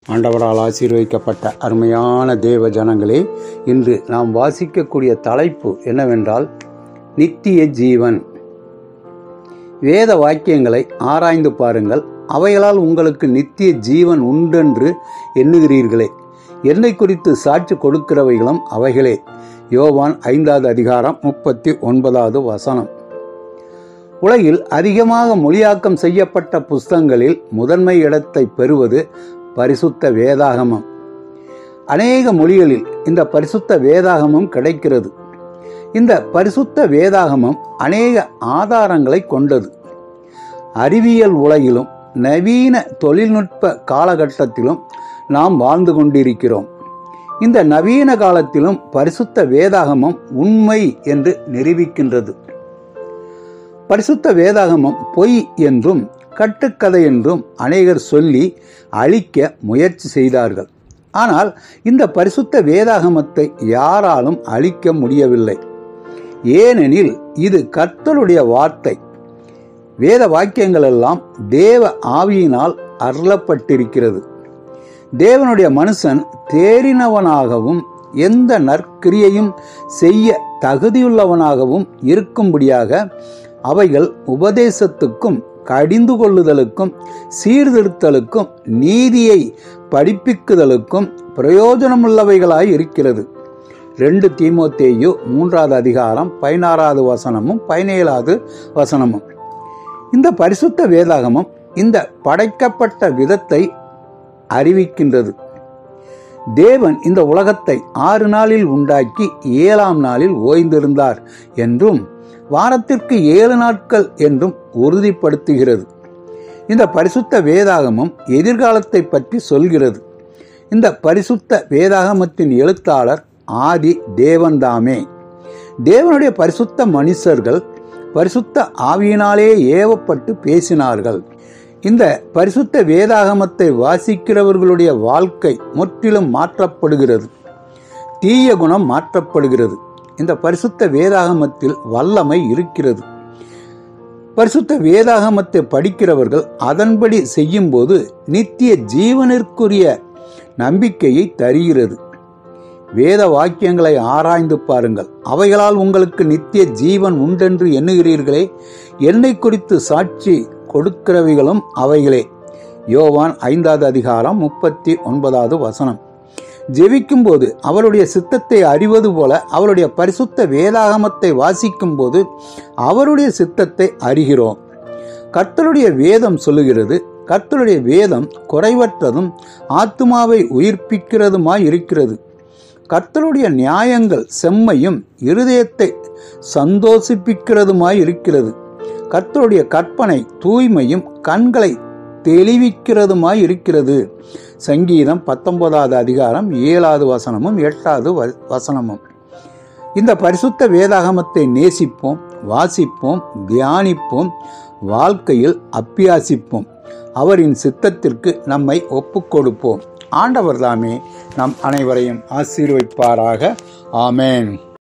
ஆண்டவரால் ஆசீர்வதிக்கப்பட்ட அருமையான தேவ ஜனங்களே இன்று நாம் வாசிக்கக்கூடிய தலைப்பு என்னவென்றால் நித்திய ஜீவன் வேத வாக்கியங்களை ஆராய்ந்து பாருங்கள் அவைகளால் உங்களுக்கு நித்திய ஜீவன் உண்டென்று எண்ணுகிறீர்களே என்னை குறித்து சாட்சி கொடுக்கிறவைகளும் அவைகளே யோவான் ஐந்தாவது அதிகாரம் முப்பத்தி ஒன்பதாவது வசனம் உலகில் அதிகமாக மொழியாக்கம் செய்யப்பட்ட புஸ்தகங்களில் முதன்மை இடத்தை பெறுவது பரிசுத்த வேதாகமம் அநேக மொழிகளில் இந்த பரிசுத்த வேதாகமம் கிடைக்கிறது இந்த பரிசுத்த வேதாகமம் அநேக ஆதாரங்களை கொண்டது அறிவியல் உலகிலும் நவீன தொழில்நுட்ப காலகட்டத்திலும் நாம் வாழ்ந்து கொண்டிருக்கிறோம் இந்த நவீன காலத்திலும் பரிசுத்த வேதாகமம் உண்மை என்று நிரூபிக்கின்றது பரிசுத்த வேதாகமம் பொய் என்றும் கட்டுக்கதை என்றும் அநேகர் சொல்லி அழிக்க முயற்சி செய்தார்கள் ஆனால் இந்த பரிசுத்த வேதாகமத்தை யாராலும் அழிக்க முடியவில்லை ஏனெனில் இது கர்த்தருடைய வார்த்தை வேத வாக்கியங்கள் எல்லாம் தேவ ஆவியினால் அருளப்பட்டிருக்கிறது தேவனுடைய மனுஷன் தேறினவனாகவும் எந்த நற்கிரியையும் செய்ய தகுதியுள்ளவனாகவும் இருக்கும்படியாக அவைகள் உபதேசத்துக்கும் கடிந்து கொள்ளுதலுக்கும் சீர்திருத்தலுக்கும் நீதியை படிப்பிக்குதலுக்கும் பிரயோஜனமுள்ளவைகளாய் இருக்கிறது ரெண்டு தீமோத்தேயு மூன்றாவது அதிகாரம் பதினாறாவது வசனமும் பதினேழாவது வசனமும் இந்த பரிசுத்த வேதாகமம் இந்த படைக்கப்பட்ட விதத்தை அறிவிக்கின்றது தேவன் இந்த உலகத்தை ஆறு நாளில் உண்டாக்கி ஏழாம் நாளில் ஓய்ந்திருந்தார் என்றும் வாரத்திற்கு ஏழு நாட்கள் என்றும் உறுதிப்படுத்துகிறது இந்த பரிசுத்த வேதாகமம் எதிர்காலத்தை பற்றி சொல்கிறது இந்த பரிசுத்த வேதாகமத்தின் எழுத்தாளர் ஆதி தேவன்தாமே தேவனுடைய பரிசுத்த மனுஷர்கள் பரிசுத்த ஆவியினாலே ஏவப்பட்டு பேசினார்கள் இந்த பரிசுத்த வேதாகமத்தை வாசிக்கிறவர்களுடைய வாழ்க்கை முற்றிலும் மாற்றப்படுகிறது தீய குணம் மாற்றப்படுகிறது இந்த பரிசுத்த வேதாகமத்தில் வல்லமை இருக்கிறது பரிசுத்த வேதாகமத்தை படிக்கிறவர்கள் அதன்படி செய்யும்போது நித்திய ஜீவனிற்குரிய நம்பிக்கையை தருகிறது வேத வாக்கியங்களை ஆராய்ந்து பாருங்கள் அவைகளால் உங்களுக்கு நித்திய ஜீவன் உண்டென்று எண்ணுகிறீர்களே என்னை குறித்து சாட்சி கொடுக்கிறவைகளும் அவைகளே யோவான் ஐந்தாவது அதிகாரம் முப்பத்தி ஒன்பதாவது வசனம் ஜெபிக்கும்போது அவருடைய சித்தத்தை அறிவது போல அவருடைய பரிசுத்த வேதாகமத்தை வாசிக்கும் போது அவருடைய சித்தத்தை அறிகிறோம் கர்த்தருடைய வேதம் சொல்லுகிறது கர்த்தருடைய வேதம் குறைவற்றதும் ஆத்மாவை உயிர்ப்பிக்கிறதுமாய் இருக்கிறது கர்த்தருடைய நியாயங்கள் செம்மையும் இருதயத்தை சந்தோஷிப்பிக்கிறதுமாய் இருக்கிறது கர்த்தருடைய கற்பனை தூய்மையும் கண்களை தெளிவிக்கிறதுமாய் இருக்கிறது சங்கீதம் பத்தொன்பதாவது அதிகாரம் ஏழாவது வசனமும் எட்டாவது வசனமும் இந்த பரிசுத்த வேதாகமத்தை நேசிப்போம் வாசிப்போம் தியானிப்போம் வாழ்க்கையில் அப்பியாசிப்போம் அவரின் சித்தத்திற்கு நம்மை ஒப்புக்கொடுப்போம் ஆண்டவர் தாமே நம் அனைவரையும் ஆசீர்வைப்பாராக ஆமேன்